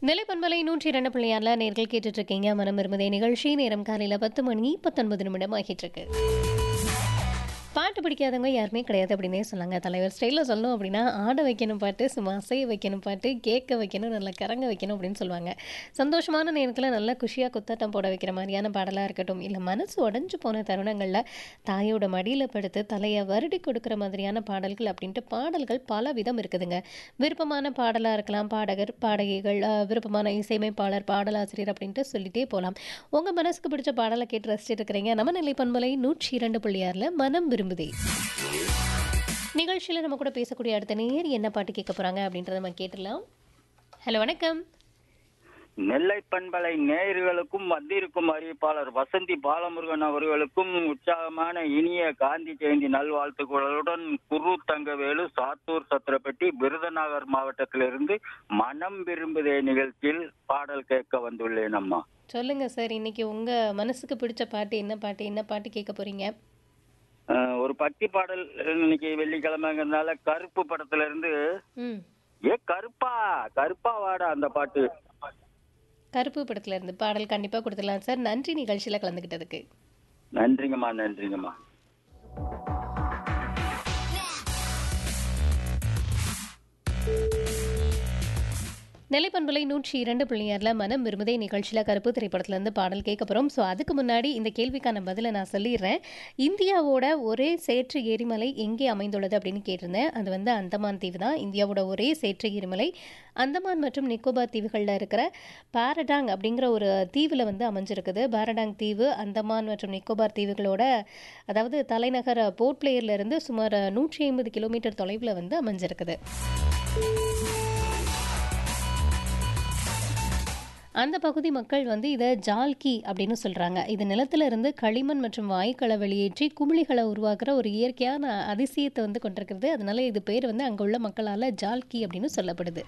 நிலைப்பண்பலை நூற்றி இரண்டு பிள்ளையார்ல நேர்கள் கேட்டுட்டு இருக்கீங்க மனம் இருமதே நிகழ்ச்சி நேரம் காலையில பத்து மணி பத்தொன்பது நிமிடம் ஆகிட்டு இருக்கு பாட்டு பிடிக்காதவங்க யாருமே கிடையாது அப்படின்னே சொன்னாங்க தலைவர் ஸ்டைலில் சொல்லணும் அப்படின்னா ஆட வைக்கணும் பாட்டு சும்மா அசைய வைக்கணும் பாட்டு கேட்க வைக்கணும் நல்லா கரங்க வைக்கணும் அப்படின்னு சொல்லுவாங்க சந்தோஷமான நேரத்தில் நல்லா குஷியாக குத்தாட்டம் போட வைக்கிற மாதிரியான பாடலாக இருக்கட்டும் இல்லை மனசு உடஞ்சு போன தருணங்களில் தாயோட மடியில் படுத்து தலையை வருடி கொடுக்குற மாதிரியான பாடல்கள் அப்படின்ட்டு பாடல்கள் பல விதம் இருக்குதுங்க விருப்பமான பாடலாக இருக்கலாம் பாடகர் பாடகிகள் அஹ், விருப்பமான இசையமைப்பாளர் பாடலாசிரியர் அப்படின்ட்டு சொல்லிட்டே போகலாம் உங்கள் மனசுக்கு பிடிச்ச பாடலை கேட்டு ரசிச்சுட்டு இருக்கிறீங்க நம்ம நிலை பண்பலை நூற்றி இரண்டு புள்ளியாரில் மனம் விரும்புதே நிகழ்ச்சியில் நம்ம கூட பேசக்கூடிய அடுத்த நேர் என்ன பாட்டு கேட்க போகிறாங்க அப்படின்றத நம்ம கேட்டுடலாம் ஹலோ வணக்கம் நெல்லை பண்பலை நேயர்களுக்கும் வந்திருக்கும் அறிவிப்பாளர் வசந்தி பாலமுருகன் அவர்களுக்கும் உற்சாகமான இனிய காந்தி ஜெயந்தி நல்வாழ்த்துக்களுடன் குரு தங்கவேலு சாத்தூர் சத்திரப்பட்டி விருதுநகர் மாவட்டத்திலிருந்து மனம் விரும்புதே நிகழ்ச்சியில் பாடல் கேட்க வந்துள்ளேன் அம்மா சொல்லுங்கள் சார் இன்னைக்கு உங்கள் மனசுக்கு பிடிச்ச பாட்டு என்ன பாட்டு என்ன பாட்டு கேட்க போகிறீங்க அஹ், ஒரு பக்தி பாடல் இன்னைக்கு வெள்ளிக்கிழமைங்கிறதுனால கருப்பு படத்துல இருந்து ம் ஏ கருப்பா கருப்பா வாடா அந்த பாட்டு கருப்பு படத்துல இருந்து பாடல் கண்டிப்பாக கொடுத்துடலாம் சார் நன்றி நிகழ்ச்சியில் கலந்துக்கிட்டதுக்கு நன்றிங்கம்மா நன்றிங்கம்மா நிலைப்பண்புலை நூற்றி இரண்டு பிள்ளையாரில் மனம் விரும்புதே நிகழ்ச்சியில் கருப்பு திரைப்படத்துலேருந்து பாடல் கேட்க போகிறோம் ஸோ அதுக்கு முன்னாடி இந்த கேள்விக்கான பதிலை நான் சொல்லிடுறேன் இந்தியாவோட ஒரே சேற்று எரிமலை எங்கே அமைந்துள்ளது அப்படின்னு கேட்டிருந்தேன் அது வந்து அந்தமான் தீவு தான் இந்தியாவோட ஒரே சேற்று எரிமலை அந்தமான் மற்றும் நிக்கோபார் தீவுகளில் இருக்கிற பாரடாங் அப்படிங்கிற ஒரு தீவில் வந்து அமைஞ்சிருக்குது பாரடாங் தீவு அந்தமான் மற்றும் நிக்கோபார் தீவுகளோட அதாவது தலைநகர் போர்ட் பிளேயர்ல இருந்து சுமார் நூற்றி ஐம்பது கிலோமீட்டர் தொலைவில் வந்து அமைஞ்சிருக்குது அந்த பகுதி மக்கள் வந்து இதை ஜால்கி அப்படின்னு சொல்கிறாங்க இது நிலத்துல இருந்து களிமண் மற்றும் வாயுக்களை வெளியேற்றி குமிழிகளை உருவாக்குற ஒரு இயற்கையான அதிசயத்தை வந்து கொண்டிருக்கிறது அதனால இது பேர் வந்து அங்கே உள்ள மக்களால் ஜால்கி அப்படின்னு சொல்லப்படுது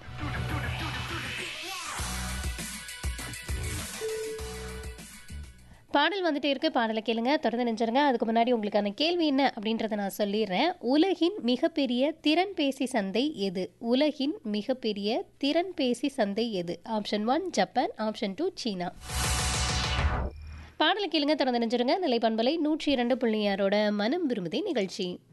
பாடல் வந்துட்டே இருக்கு பாடலை கேளுங்க தொடர்ந்து நினைச்சிருங்க அதுக்கு முன்னாடி உங்களுக்கான கேள்வி என்ன அப்படின்றத நான் சொல்லிடுறேன் உலகின் மிகப்பெரிய திறன்பேசி சந்தை எது உலகின் மிகப்பெரிய திறன்பேசி சந்தை எது option one Japan option two சீனா பாடலை கேளுங்க தொடர்ந்து நினைச்சிருங்க நிலைப்பண்பலை நூற்றி இரண்டு புள்ளியாரோட மனம் விரும்புதே நிகழ்ச்சி